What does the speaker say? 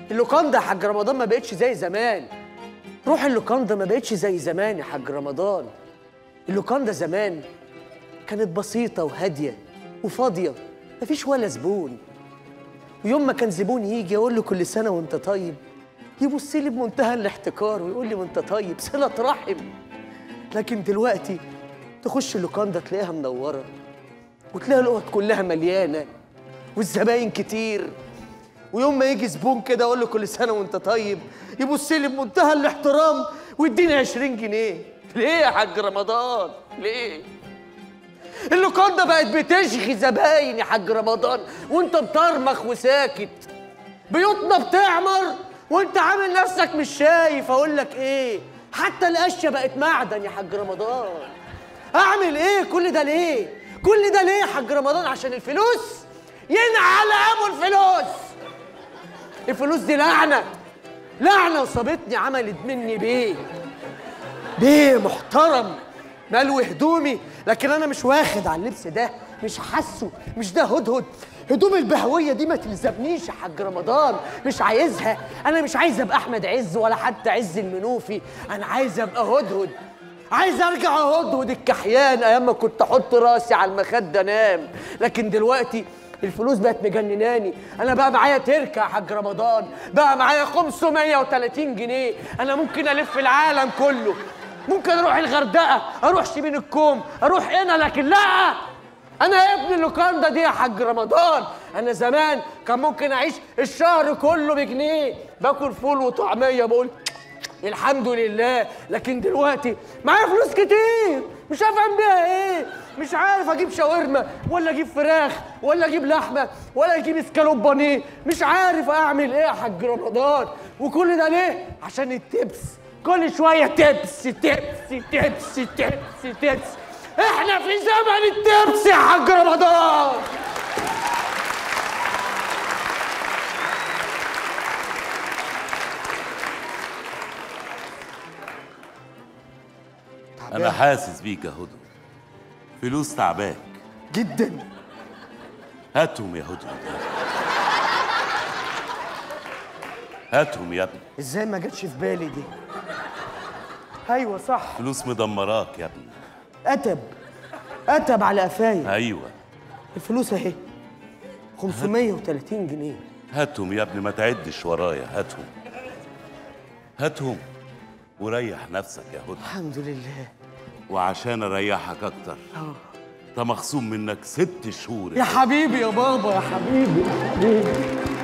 اللوكاندا يا حاج رمضان ما بقتش زي زمان روح اللوكاندا ما بقتش زي زمان يا حاج رمضان اللوكاندا زمان كانت بسيطة وهادية وفاضية مفيش ولا زبون ويوم ما كان زبون يجي يقول له كل سنة وانت طيب يبص لي بمنتهى الاحتكار ويقول لي وانت طيب صلة رحم لكن دلوقتي تخش اللوكاندا تلاقيها منورة وتلاقي الأوض كلها مليانة والزباين كتير ويوم ما يجي زبون كده اقول له كل سنه وانت طيب يبص لي بمنتهى الاحترام ويديني 20 جنيه ليه يا حاج رمضان ليه اللوكاندا بقت بتشغي زباين يا حاج رمضان وانت مطرمخ وساكت بيوتنا بتعمر وانت عامل نفسك مش شايف اقول لك ايه حتى القشه بقت معدن يا حاج رمضان اعمل ايه كل ده ليه كل ده ليه يا حاج رمضان عشان الفلوس ينعل ابو الفلوس الفلوس دي لعنه لعنه وصابتني عملت مني بيه بيه محترم ملوي هدومي لكن انا مش واخد على اللبس ده مش حاسه مش ده هدهد هدوم البهويه دي ما تلزمنيش يا حاج رمضان مش عايزها انا مش عايز ابقى احمد عز ولا حتى عز المنوفي انا عايز ابقى هدهد عايز ارجع هدهد الكحيان ايام ما كنت احط راسي على المخده انام لكن دلوقتي الفلوس بقت مجنناني انا بقى معايا تركه يا حاج رمضان بقى معايا 530 جنيه انا ممكن الف العالم كله ممكن اروح الغردقه اروح شبين الكوم اروح هنا لكن لا انا ابن اللوكاندا دي يا حاج رمضان انا زمان كان ممكن اعيش الشهر كله بجنيه باكل فول وطعميه بقول الحمد لله لكن دلوقتي معايا فلوس كتير مش عارف اعمل بيها ايه مش عارف اجيب شاورما ولا اجيب فراخ ولا اجيب لحمه ولا اجيب اسكالوب بانيه مش عارف اعمل ايه يا حاج رمضان وكل ده ليه عشان التبس كل شويه تبس تبس تبس تبس تبس احنا في زمن التبس يا حاج رمضان انا حاسس بيك يا هدى فلوس تعباك جدا هاتهم يا هدى هاتهم يا ابني ازاي ما جاتش في بالي دي ايوه صح فلوس مدمراك يا ابني اتب اتب على قفايا ايوه الفلوس اهي 530 جنيه هاتهم يا ابني ما تعدش ورايا هاتهم هاتهم وريح نفسك يا هدى الحمد لله وعشان اريحك اكتر انت مخصوم منك ست شهور يا حبيبي يا بابا يا حبيبي يا حبيبي